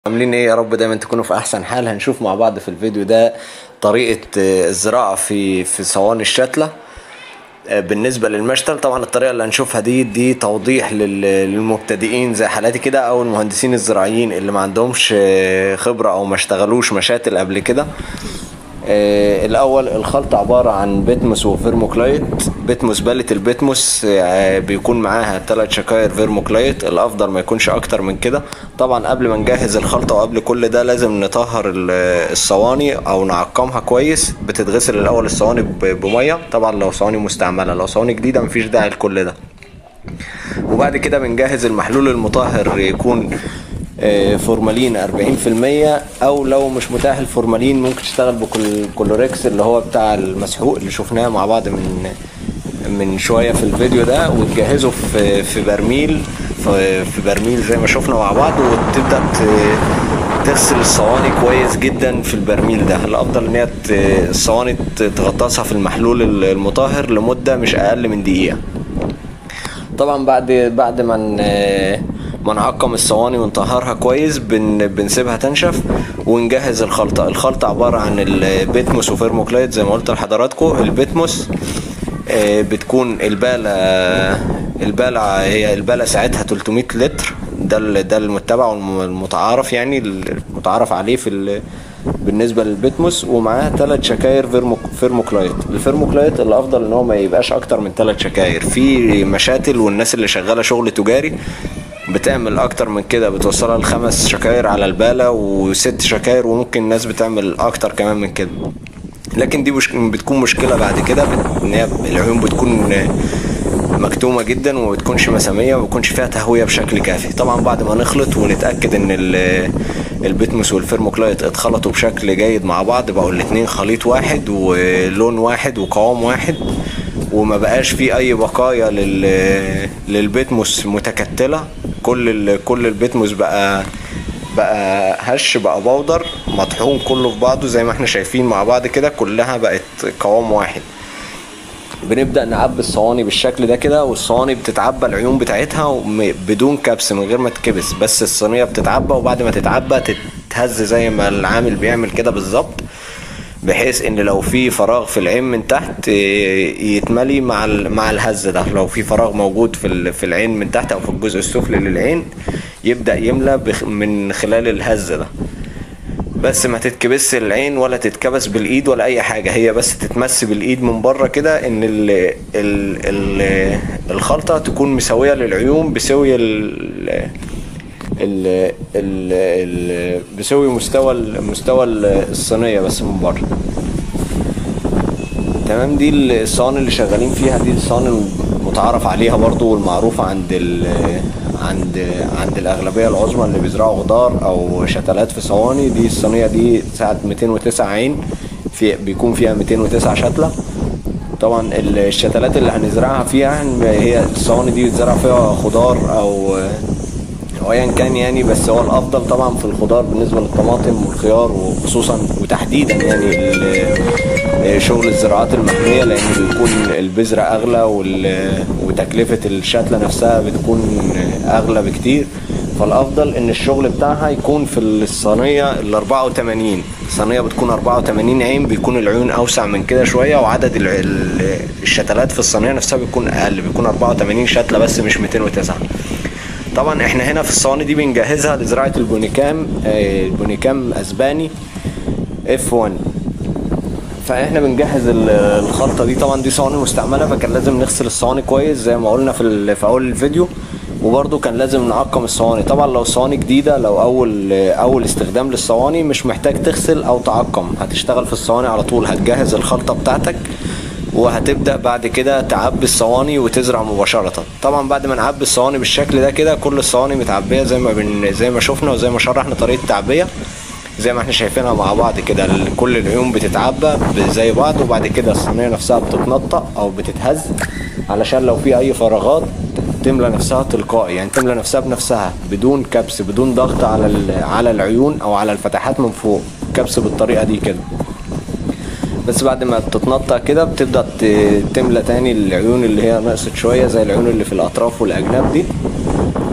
عاملين ايه يا رب دايما تكونوا في احسن حال هنشوف مع بعض في الفيديو ده طريقة آه، الزراعة في في صواني الشتلة آه، بالنسبة للمشتل طبعا الطريقة اللي هنشوفها دي دي توضيح لل- للمبتدئين زي حالاتي كده او المهندسين الزراعيين اللي ما عندهمش آه، خبرة او ما اشتغلوش مشاتل قبل كده آه، الاول الخلطة عبارة عن بتموس وفيرموكلايت بتموس بالة البتموس آه، بيكون معاها ثلاث شكاير فيرموكلايت الافضل ما يكونش اكتر من كده طبعا قبل ما نجهز الخلطة وقبل كل ده لازم نطهر ال- الصواني او نعقمها كويس بتتغسل الاول الصواني ب- بمية طبعا لو صواني مستعملة لو صواني جديدة مفيش داعي لكل ده وبعد كده بنجهز المحلول المطهر يكون آه، فورمالين 40% او لو مش متاح الفورمالين ممكن تشتغل بكلوريكس اللي هو بتاع المسحوق اللي شفناه مع بعض من من شويه في الفيديو ده وتجهزه في في برميل في في برميل زي ما شفنا مع بعض وتبدا ت- تغسل الصواني كويس جدا في البرميل ده الافضل ان هي ت- الصواني ت- تغطسها في المحلول المطهر لمده مش اقل من دقيقه طبعا بعد بعد ما ن- ما نعقم الصواني ونطهرها كويس بن بنسيبها تنشف ونجهز الخلطة الخلطة عبارة عن البيتموس وفيرموكلايت زي ما قلت لحضراتكم البيتموس آه، بتكون البالة البالة هي البالة ساعتها 300 لتر ده ال- ده المتبع والمتعارف يعني المتعارف عليه في ال- بالنسبه للبيتموس ومعاه ثلاث شكاير فيرمو فيرموكلايت الفيرموكلايت الافضل ان هو ما يبقاش اكتر من ثلاث شكاير في مشاتل والناس اللي شغاله شغل تجاري بتعمل اكتر من كده بتوصلها لخمس شكاير على البالة وست شكاير وممكن ناس بتعمل اكتر كمان من كده لكن دي مش بتكون مشكله بعد كده بت- ان هي العيون بتكون مكتومه جدا وما بتكونش مساميه وما بيكونش فيها تهويه بشكل كافي طبعا بعد ما نخلط ونتاكد ان ال- البيتموس والفيرموكلايت اتخلطوا بشكل جيد مع بعض بقوا الاتنين خليط واحد ولون واحد وقوام واحد وما بقاش فيه اي بقايا لل للبيتموس متكتله كل ال... كل البيتموس بقى بقى هش بقى بودر مطحون كله في بعضه زي ما احنا شايفين مع بعض كده كلها بقت قوام واحد بنبدا نعبي الصواني بالشكل ده كده والصواني بتتعبى العيون بتاعتها وم- بدون كبس من غير ما تكبس بس الصينيه بتتعبى وبعد ما تتعبى تتهز زي ما العامل بيعمل كده بالظبط بحيث ان لو في فراغ في العين من تحت إيه، يتملي مع ال- مع الهز ده لو في فراغ موجود في ال- في العين من تحت او في الجزء السفلي للعين يبدا يملى بخ- من خلال الهز ده بس ما تتكبس العين ولا تتكبس بالايد ولا اي حاجه هي بس تتمس بالايد من بره كده ان ال ال ال الخلطه تكون مساويه للعيون بسوي ال ال ال ال بسوي مستوى ال- مستوى ال- الصينيه بس من بره تمام دي الصواني اللي شغالين فيها دي الصواني المتعارف عليها برضو والمعروفة عند ال عند عند الأغلبية العظمى اللي بيزرعوا خضار أو شتلات في صواني دي الصينية دي ساعة 209 عين في بيكون فيها 209 شتلة طبعا الشتلات اللي هنزرعها فيها هي الصواني دي بيتزرع فيها خضار أو او ايا كان يعني بس هو الافضل طبعا في الخضار بالنسبه للطماطم والخيار وخصوصا وتحديدا يعني ال- شغل الزراعات المحميه لان بيكون البذره اغلى وال- وتكلفه الشتله نفسها بتكون اغلى بكتير فالافضل ان الشغل بتاعها يكون في الصينيه ال 84 الصينيه بتكون 84 عين بيكون العيون اوسع من كده شويه وعدد ال- ال- الشتلات في الصينيه نفسها بيكون اقل بيكون 84 شتله بس مش 209 طبعا احنا هنا في الصواني دي بنجهزها لزراعه البونيكام آه، البونيكام اسباني اف 1 فاحنا بنجهز ال- الخلطه دي طبعا دي صواني مستعمله فكان لازم نغسل الصواني كويس زي ما قلنا في ال- في اول الفيديو وبرده كان لازم نعقم الصواني طبعا لو الصواني جديده لو اول اول استخدام للصواني مش محتاج تغسل او تعقم هتشتغل في الصواني على طول هتجهز الخلطه بتاعتك وهتبدا بعد كده تعبي الصواني وتزرع مباشره طبعا بعد ما نعبي الصواني بالشكل ده كده كل الصواني متعبيه زي ما بن... زي ما شفنا وزي ما شرحنا طريقه التعبيه زي ما احنا شايفينها مع بعض كده ال- كل العيون بتتعبى ب- زي بعض وبعد كده الصينيه نفسها بتتنطق او بتتهز علشان لو في اي فراغات تملى نفسها تلقائي يعني تملى نفسها بنفسها بدون كبس بدون ضغط على ال- على العيون او على الفتحات من فوق كبس بالطريقه دي كده بس بعد ما بتتنطق كده بتبدا ت- تملى تاني العيون اللي هي نقصت شويه زي العيون اللي في الاطراف والاجناب دي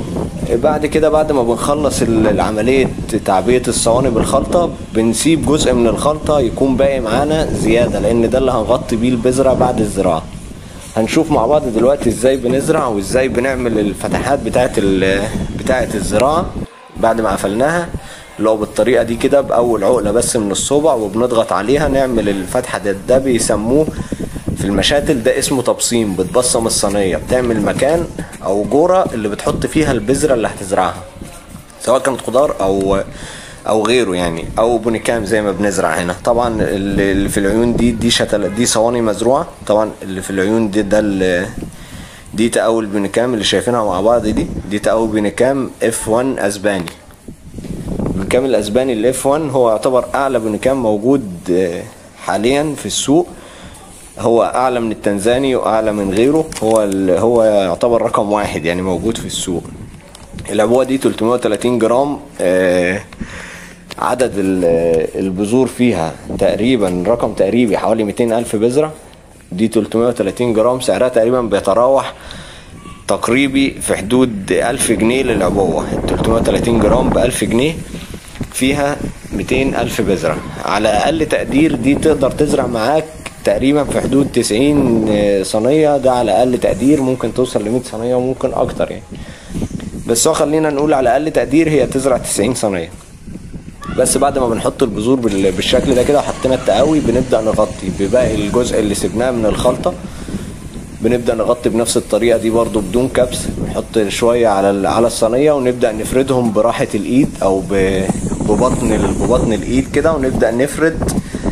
بعد كده بعد ما بنخلص العملية تعبية الصواني بالخلطة بنسيب جزء من الخلطة يكون باقي معانا زيادة لأن ده اللي هنغطي بيه البذرة بعد الزراعة هنشوف مع بعض دلوقتي ازاي بنزرع وازاي بنعمل الفتحات بتاعة بتاعة الزراعة بعد ما قفلناها اللي هو بالطريقة دي كده بأول عقلة بس من الصبع وبنضغط عليها نعمل الفتحة ده, ده بيسموه في المشاتل ده اسمه تبصيم بتبصم الصينية بتعمل مكان أو جورة اللي بتحط فيها البذرة اللي هتزرعها سواء كانت خضار أو او غيره يعني او بونيكام زي ما بنزرع هنا طبعا اللي في العيون دي دي شتل دي صواني مزروعه طبعا اللي في العيون دي ده دي تقاول بونيكام اللي شايفينها مع بعض دي دي تقاول بونيكام اف 1 اسباني بونيكام الاسباني الاف 1 هو يعتبر اعلى بونيكام موجود حاليا في السوق هو اعلى من التنزاني واعلى من غيره هو هو يعتبر رقم واحد يعني موجود في السوق العبوه دي 330 جرام آه عدد البذور فيها تقريبا رقم تقريبي حوالي 200 ألف بذرة دي 330 جرام سعرها تقريبا بيتراوح تقريبي في حدود 1000 جنيه للعبوة 330 جرام ب 1000 جنيه فيها 200 ألف بذرة على أقل تقدير دي تقدر تزرع معاك تقريبا في حدود 90 صينية ده على أقل تقدير ممكن توصل ل 100 صينية وممكن أكتر يعني بس هو خلينا نقول على أقل تقدير هي تزرع 90 صينية بس بعد ما بنحط البذور بالشكل ده كده وحطينا التقاوي بنبدا نغطي بباقي الجزء اللي سبناه من الخلطه بنبدا نغطي بنفس الطريقه دي برضو بدون كبس بنحط شويه على على الصينيه ونبدا نفردهم براحه الايد او ببطن ببطن الايد كده ونبدا نفرد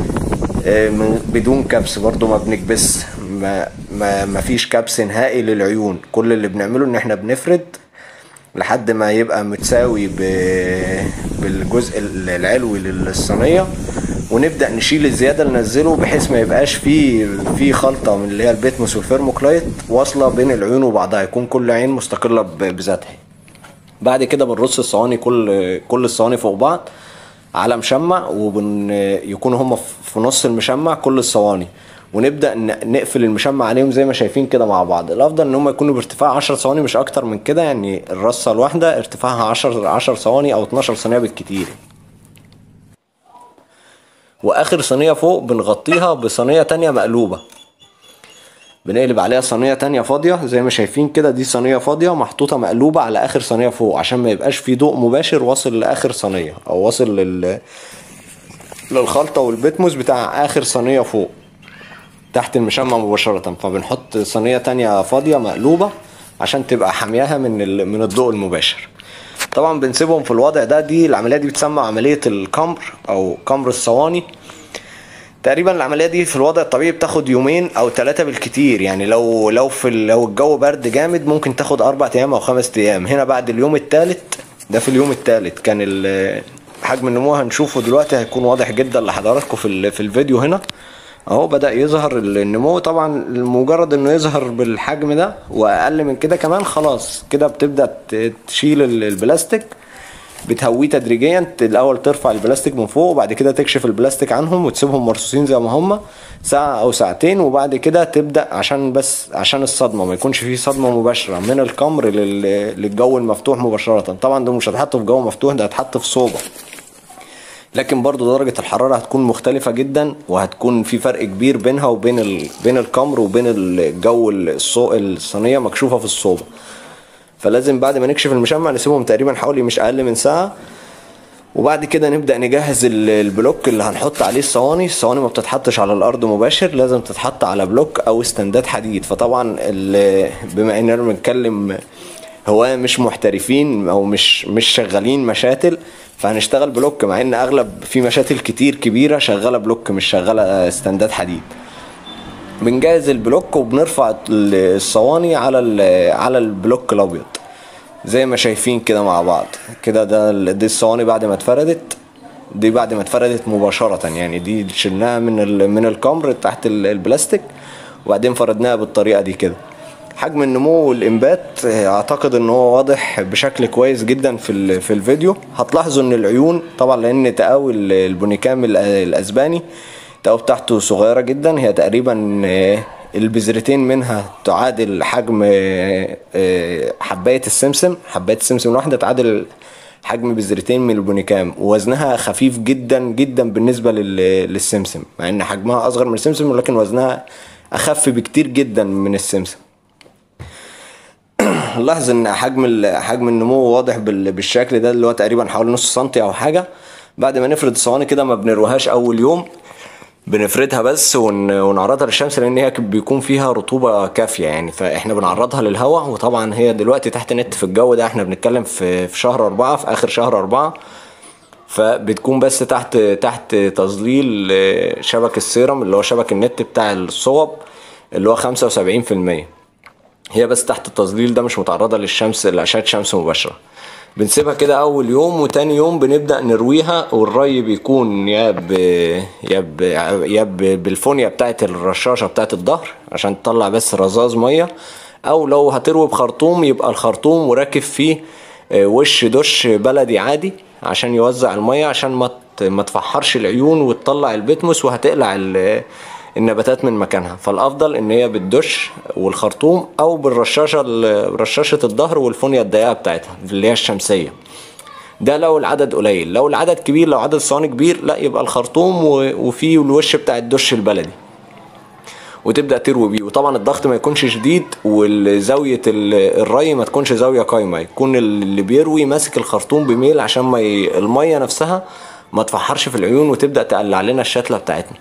بدون كبس برضو ما بنكبس ما, ما, ما فيش كبس نهائي للعيون كل اللي بنعمله ان احنا بنفرد لحد ما يبقى متساوي بالجزء العلوي للصينيه ونبدا نشيل الزياده اللي ننزله بحيث ما يبقاش فيه في خلطه من اللي هي البيتموس والفيرموكلايت واصله بين العيون وبعضها يكون كل عين مستقله بذاتها بعد كده بنرص الصواني كل كل الصواني فوق بعض على مشمع وبن يكونوا هم في نص المشمع كل الصواني ونبدا نقفل المشمع عليهم زي ما شايفين كده مع بعض الافضل ان هم يكونوا بارتفاع 10 ثواني مش اكتر من كده يعني الرصه الواحده ارتفاعها 10 10 ثواني او 12 ثانيه بالكتير واخر صينيه فوق بنغطيها بصينيه تانية مقلوبه بنقلب عليها صينيه تانية فاضيه زي ما شايفين كده دي صينيه فاضيه محطوطه مقلوبه على اخر صينيه فوق عشان ما يبقاش في ضوء مباشر واصل لاخر صينيه او واصل لل للخلطه والبتموس بتاع اخر صينيه فوق تحت المشمع مباشرة فبنحط صينية تانية فاضية مقلوبة عشان تبقى حامياها من من الضوء المباشر طبعا بنسيبهم في الوضع ده دي العملية دي بتسمى عملية الكمر او كمر الصواني تقريبا العملية دي في الوضع الطبيعي بتاخد يومين او ثلاثة بالكتير يعني لو لو في لو الجو برد جامد ممكن تاخد اربع ايام او خمس ايام هنا بعد اليوم الثالث ده في اليوم الثالث كان حجم النمو هنشوفه دلوقتي هيكون واضح جدا لحضراتكم في في الفيديو هنا اهو بدا يظهر النمو طبعا مجرد انه يظهر بالحجم ده واقل من كده كمان خلاص كده بتبدا تشيل البلاستيك بتهويه تدريجيا الاول ترفع البلاستيك من فوق وبعد كده تكشف البلاستيك عنهم وتسيبهم مرصوصين زي ما هم ساعه او ساعتين وبعد كده تبدا عشان بس عشان الصدمه ما يكونش فيه صدمه مباشره من الكمر للجو المفتوح مباشره طبعا ده مش هتحط في جو مفتوح ده هتحط في صوبه لكن برضو درجة الحرارة هتكون مختلفة جدا وهتكون في فرق كبير بينها وبين ال... بين الكمر وبين الجو الصو... الصينية مكشوفة في الصوبة فلازم بعد ما نكشف المشمع نسيبهم تقريبا حوالي مش أقل من ساعة وبعد كده نبدأ نجهز البلوك اللي هنحط عليه الصواني الصواني ما بتتحطش على الأرض مباشر لازم تتحط على بلوك أو استندات حديد فطبعا بما إننا بنتكلم هواة مش محترفين أو مش مش شغالين مشاتل فهنشتغل بلوك مع ان اغلب في مشاتل كتير كبيره شغاله بلوك مش شغاله استندات حديد بنجهز البلوك وبنرفع الصواني على على البلوك الابيض زي ما شايفين كده مع بعض كده ده دي الصواني بعد ما اتفردت دي بعد ما اتفردت مباشرة يعني دي شلناها من من الكمر تحت البلاستيك وبعدين فردناها بالطريقة دي كده حجم النمو والانبات اعتقد ان هو واضح بشكل كويس جدا في في الفيديو هتلاحظوا ان العيون طبعا لان تقاوي البونيكام الاسباني التقاوي بتاعته صغيره جدا هي تقريبا البذرتين منها تعادل حجم آه، آه، حباية السمسم حباية السمسم الواحدة تعادل حجم بذرتين من البونيكام ووزنها خفيف جدا جدا بالنسبة لل- للسمسم مع ان حجمها اصغر من السمسم ولكن وزنها اخف بكتير جدا من السمسم نلاحظ ان حجم ال- حجم النمو واضح بال- بالشكل ده اللي هو تقريبا حوالي نص سنتي او حاجه بعد ما نفرد الصواني كده ما بنروهاش اول يوم بنفردها بس ون- ونعرضها للشمس لان هي بيكون فيها رطوبه كافيه يعني فاحنا بنعرضها للهواء وطبعا هي دلوقتي تحت نت في الجو ده احنا بنتكلم في في شهر أربعة في اخر شهر أربعة فبتكون بس تحت تحت تظليل آه، شبك السيرم اللي هو شبك النت بتاع الصوب اللي هو 75% هي بس تحت التظليل ده مش متعرضة للشمس لأشعة شمس مباشرة بنسيبها كده أول يوم وتاني يوم بنبدأ نرويها والري بيكون يا ب يا ب يا ب بالفونيا بتاعت الرشاشة بتاعت الظهر عشان تطلع بس رذاذ مية أو لو هتروي بخرطوم يبقى الخرطوم وراكب فيه آه، وش دش بلدي عادي عشان يوزع المية عشان ما ت- ما تفحرش العيون وتطلع البتموس وهتقلع ال- النباتات من مكانها فالافضل ان هي بالدش والخرطوم او بالرشاشه ال- رشاشه الظهر والفونيا الضيقه بتاعتها اللي هي الشمسيه ده لو العدد قليل لو العدد كبير لو عدد الصواني كبير لا يبقى الخرطوم و- وفيه الوش بتاع الدش البلدي وتبدا تروي بيه وطبعا الضغط ما يكونش شديد وزاويه ال- الري ما تكونش زاويه قايمه يكون اللي بيروي ماسك الخرطوم بميل عشان ما ي... الميه نفسها ما تفحرش في العيون وتبدا تقلع لنا الشتله بتاعتنا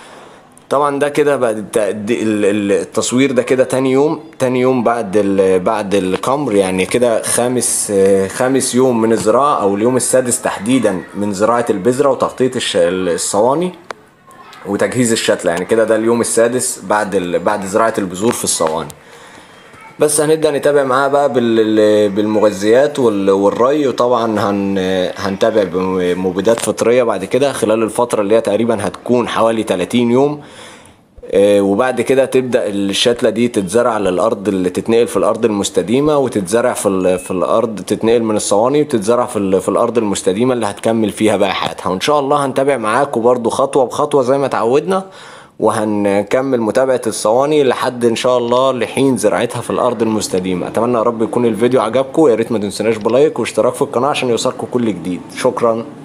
طبعا ده كده بعد الت- ال- ال- التصوير ده كده تاني يوم تاني يوم بعد ال بعد الكمر يعني كده خامس آه، خامس يوم من الزراعة او اليوم السادس تحديدا من زراعة البذرة وتغطية الش- الصواني وتجهيز الشتلة يعني كده ده اليوم السادس بعد ال بعد زراعة البذور في الصواني بس هنبدأ نتابع معاه بقى بال- بالمغذيات وال- والري وطبعا هن هنتابع بمبيدات فطرية بعد كده خلال الفترة اللي هي تقريبا هتكون حوالي 30 يوم آه، وبعد كده تبدأ الشتلة دي تتزرع للأرض اللي تتنقل في الأرض المستديمة وتتزرع في, ال- في الأرض تتنقل من الصواني وتتزرع في, ال- في الأرض المستديمة اللي هتكمل فيها بقى حياتها وإن شاء الله هنتابع معاكم برضو خطوة بخطوة زي ما تعودنا وهنكمل متابعة الصواني لحد إن شاء الله لحين زراعتها في الأرض المستديمة أتمنى يا رب يكون الفيديو عجبكم يا ريت ما تنسوناش بلايك واشتراك في القناة عشان يوصلكم كل جديد شكرا